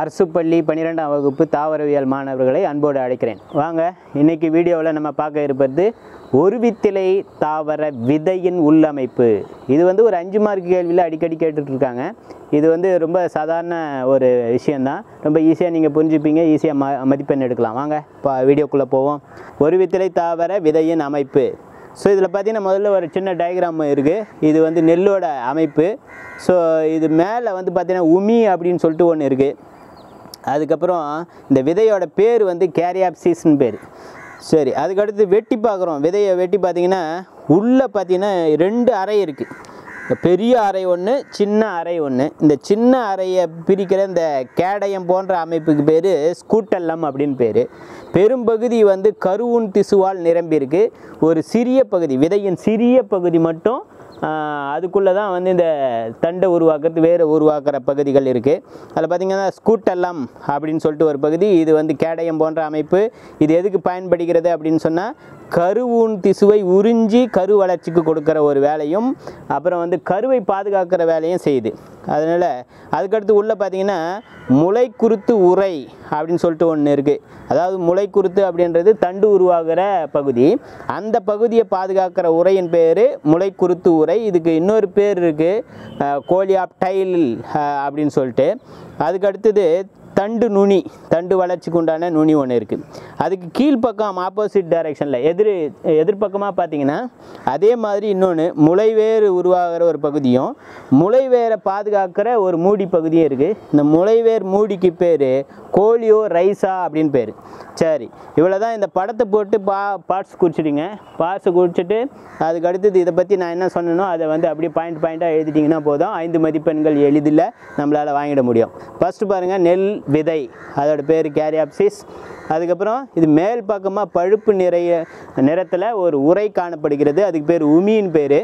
அரசு பள்ளி பன்னிரெண்டாம் வகுப்பு தாவரவியல் மாணவர்களை அன்போடு அழைக்கிறேன் வாங்க இன்னைக்கு வீடியோவில் நம்ம பார்க்க இருப்பது ஒரு வித்திலை தாவர விதையின் உள்ளமைப்பு இது வந்து ஒரு அஞ்சு மார்க் கேள்வியில் அடிக்கடி கேட்டுட்டு இருக்காங்க இது வந்து ரொம்ப சாதாரண ஒரு விஷயந்தான் ரொம்ப ஈஸியாக நீங்கள் புரிஞ்சுப்பீங்க ஈஸியாக ம மதிப்பெண் எடுக்கலாம் வாங்க இப்போ வீடியோக்குள்ளே போவோம் ஒரு வித்திலை தாவர விதையின் அமைப்பு ஸோ இதில் பார்த்தீங்கன்னா முதல்ல ஒரு சின்ன டயக்ராம் இருக்குது இது வந்து நெல்லோட அமைப்பு ஸோ இது மேலே வந்து பார்த்தீங்கன்னா உமி அப்படின்னு சொல்லிட்டு ஒன்று இருக்குது அதுக்கப்புறம் இந்த விதையோட பேர் வந்து கேரியாப்சிஸ்னு பேர் சரி அதுக்கடுத்து வெட்டி பார்க்குறோம் விதையை வெட்டி பார்த்தீங்கன்னா உள்ளே பார்த்தீங்கன்னா ரெண்டு அறை இருக்குது பெரிய அறை ஒன்று சின்ன அறை ஒன்று இந்த சின்ன அறையை பிரிக்கிற இந்த கேடயம் போன்ற அமைப்புக்கு பேர் ஸ்கூட்டல்லம் அப்படின்னு பேர் பெரும்பகுதி வந்து கருவுன் திசுவால் நிரம்பியிருக்கு ஒரு சிறிய பகுதி விதையின் சிறிய பகுதி மட்டும் அதுக்குள்ளே தான் வந்து இந்த தண்டை உருவாக்குறது வேறு உருவாக்குற பகுதிகள் இருக்குது அதில் பார்த்திங்கன்னா ஸ்கூட்டெல்லாம் அப்படின்னு சொல்லிட்டு ஒரு பகுதி இது வந்து கேடயம் போன்ற அமைப்பு இது எதுக்கு பயன்படுகிறது அப்படின்னு சொன்னால் கருவூன் திசுவை உறிஞ்சி கரு வளர்ச்சிக்கு கொடுக்குற ஒரு வேலையும் அப்புறம் வந்து கருவை பாதுகாக்கிற வேலையும் செய்யுது அதனால் அதுக்கடுத்து உள்ளே பார்த்தீங்கன்னா முளை குருத்து உரை அப்படின்னு சொல்லிட்டு ஒன்று இருக்குது அதாவது முளை குருத்து அப்படின்றது தண்டு உருவாகிற பகுதி அந்த பகுதியை பாதுகாக்கிற உரையின் பேர் முளை குருத்து உரை இதுக்கு இன்னொரு பேர் இருக்குது கோலியாப் டைல் அப்படின்னு சொல்லிட்டு அதுக்கு அடுத்தது தண்டு நுனி தண்டு வளர்ச்சிக்கு உண்டான நுனி ஒன்று இருக்குது அதுக்கு கீழ்ப்பக்கம் ஆப்போசிட் டைரெக்ஷனில் எதிர் எதிர்ப்பக்கமாக பார்த்தீங்கன்னா அதே மாதிரி இன்னொன்று முளைவேறு உருவாகிற ஒரு பகுதியும் முளைவேரை பாதுகாக்கிற ஒரு மூடி பகுதியும் இருக்குது இந்த முளைவேர் மூடிக்கு பேர் கோலியோ ரைசா அப்படின்னு பேர் சரி இவ்வளோ தான் இந்த படத்தை போட்டு பா பார்ட்ஸ் குறிச்சிடுங்க பார்ட்ஸை குறிச்சிட்டு அதுக்கு அடுத்தது இதை பற்றி நான் என்ன சொன்னனோ அதை வந்து அப்படியே பாயிண்ட் பாயிண்ட்டாக எழுதிட்டிங்கன்னா போதும் ஐந்து மதிப்பெண்கள் எளிதில் நம்மளால் வாங்கிட முடியும் ஃபஸ்ட்டு பாருங்கள் நெல் விதை அதோட பேர் கேரியாப்சிஸ் அதுக்கப்புறம் இது மேல் பக்கமாக பழுப்பு நிறைய நிறத்தில் ஒரு உரை காணப்படுகிறது அதுக்கு பேர் உமியின் பேர்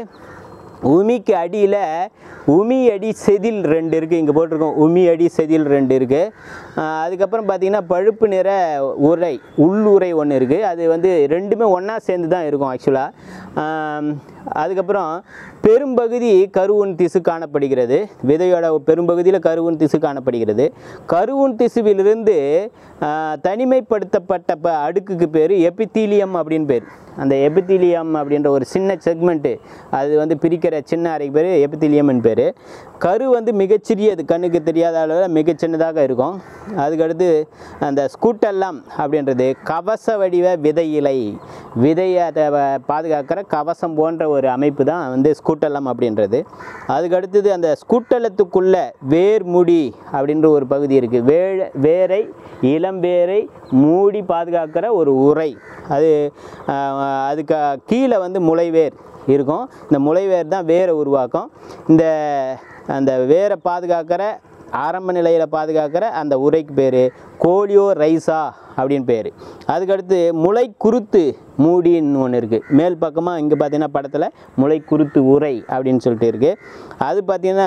உமிக்கு அடியில் உமி அடி செதில் ரெண்டு இருக்குது இங்கே போட்டிருக்கோம் உமி அடி செதில் ரெண்டு இருக்குது அதுக்கப்புறம் பார்த்திங்கன்னா பழுப்பு நிற உரை உள்ளுரை ஒன்று இருக்குது அது வந்து ரெண்டுமே ஒன்றா சேர்ந்து தான் இருக்கும் ஆக்சுவலாக அதுக்கப்புறம் பெரும்பகுதி கருவுன் திசு காணப்படுகிறது விதையோட பெரும்பகுதியில் கருவுன் திசு காணப்படுகிறது கருவுன் திசுவிலிருந்து தனிமைப்படுத்தப்பட்ட ப அடுக்குக்கு பேர் எபித்தீலியம் அப்படின்னு பேர் அந்த எபித்தீலியம் அப்படின்ற ஒரு சின்ன செக்மெண்ட்டு அது வந்து பிரிக்கிற சின்ன அறைக்கு பேர் எபித்தீலியம்னு பேர் கரு வந்து மிகச்சிறியது கண்ணுக்கு தெரியாத அளவில் மிகச் சின்னதாக இருக்கும் அதுக்கடுத்து அந்த ஸ்கூட்டெல்லாம் அப்படின்றது கவச வடிவ விதை இலை விதையை அதை பாதுகாக்கிற கவசம் போன்ற ஒரு அமைப்பு தான் வந்து ஸ்கூட்டெல்லாம் அப்படின்றது அதுக்கடுத்தது அந்த ஸ்கூட்டலத்துக்குள்ள வேர் முடி அப்படின்ற ஒரு பகுதி இருக்குது வே வேரை இளம்பேரை மூடி பாதுகாக்கிற ஒரு உரை அது அதுக்கு கீழே வந்து முளைவேர் இருக்கும் இந்த முளைவேர் தான் வேரை உருவாக்கும் இந்த அந்த வேரை பாதுகாக்கிற ஆரம்ப நிலையில் பாதுகாக்கிற அந்த உரைக்கு பேர் கோலியோ ரைசா அப்படின்னு பேர் அதுக்கடுத்து முளை குருத்து மூடின்னு ஒன்று இருக்குது மேல் பக்கமாக இங்கே பார்த்தீங்கன்னா படத்தில் முளை குருத்து உரை அப்படின்னு சொல்லிட்டு இருக்குது அது பார்த்திங்கன்னா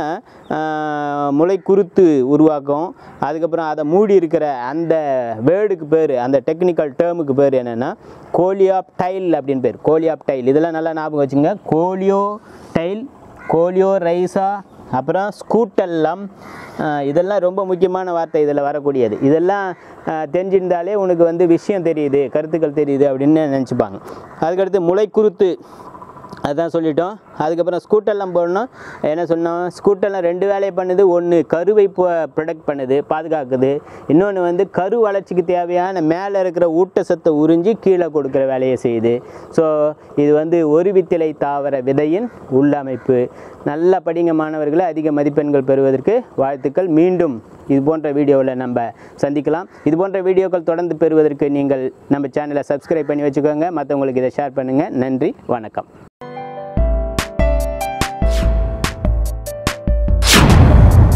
முளை குருத்து உருவாக்கும் அதுக்கப்புறம் அதை மூடி இருக்கிற அந்த வேர்டுக்கு பேர் அந்த டெக்னிக்கல் டேர்முக்கு பேர் என்னென்னா கோலியாப் டைல் அப்படின்னு பேர் கோலியாப் டைல் இதெல்லாம் நல்லா ஞாபகம் வச்சுங்க கோலியோ டைல் கோலியோ ரைசா அப்புறம் ஸ்கூட்டெல்லாம் இதெல்லாம் ரொம்ப முக்கியமான வார்த்தை இதில் வரக்கூடியது இதெல்லாம் தெரிஞ்சிருந்தாலே உனக்கு வந்து விஷயம் தெரியுது கருத்துக்கள் தெரியுது அப்படின்னு நினச்சிப்பாங்க அதுக்கடுத்து முளை குருத்து அதுதான் சொல்லிட்டோம் அதுக்கப்புறம் ஸ்கூட்டெல்லாம் போடணும் என்ன சொன்னோம் ஸ்கூட்டெல்லாம் ரெண்டு வேலையை பண்ணுது ஒன்று கருவை போ ப்ரொடக்ட் பண்ணுது பாதுகாக்குது இன்னொன்று வந்து கரு வளர்ச்சிக்கு தேவையான மேலே இருக்கிற ஊட்டச்சத்தை உறிஞ்சி கீழே கொடுக்குற வேலையை செய்யுது ஸோ இது வந்து ஒரு வித்திலை தாவர விதையின் உள்ளமைப்பு நல்லா படிங்க மாணவர்களை அதிக மதிப்பெண்கள் பெறுவதற்கு வாழ்த்துக்கள் மீண்டும் இது போன்ற வீடியோவில் நம்ம சந்திக்கலாம் இது போன்ற வீடியோக்கள் தொடர்ந்து பெறுவதற்கு நீங்கள் நம்ம சேனலை சப்ஸ்கிரைப் பண்ணி வச்சுக்கோங்க மற்றவங்களுக்கு இதை ஷேர் பண்ணுங்கள் நன்றி வணக்கம்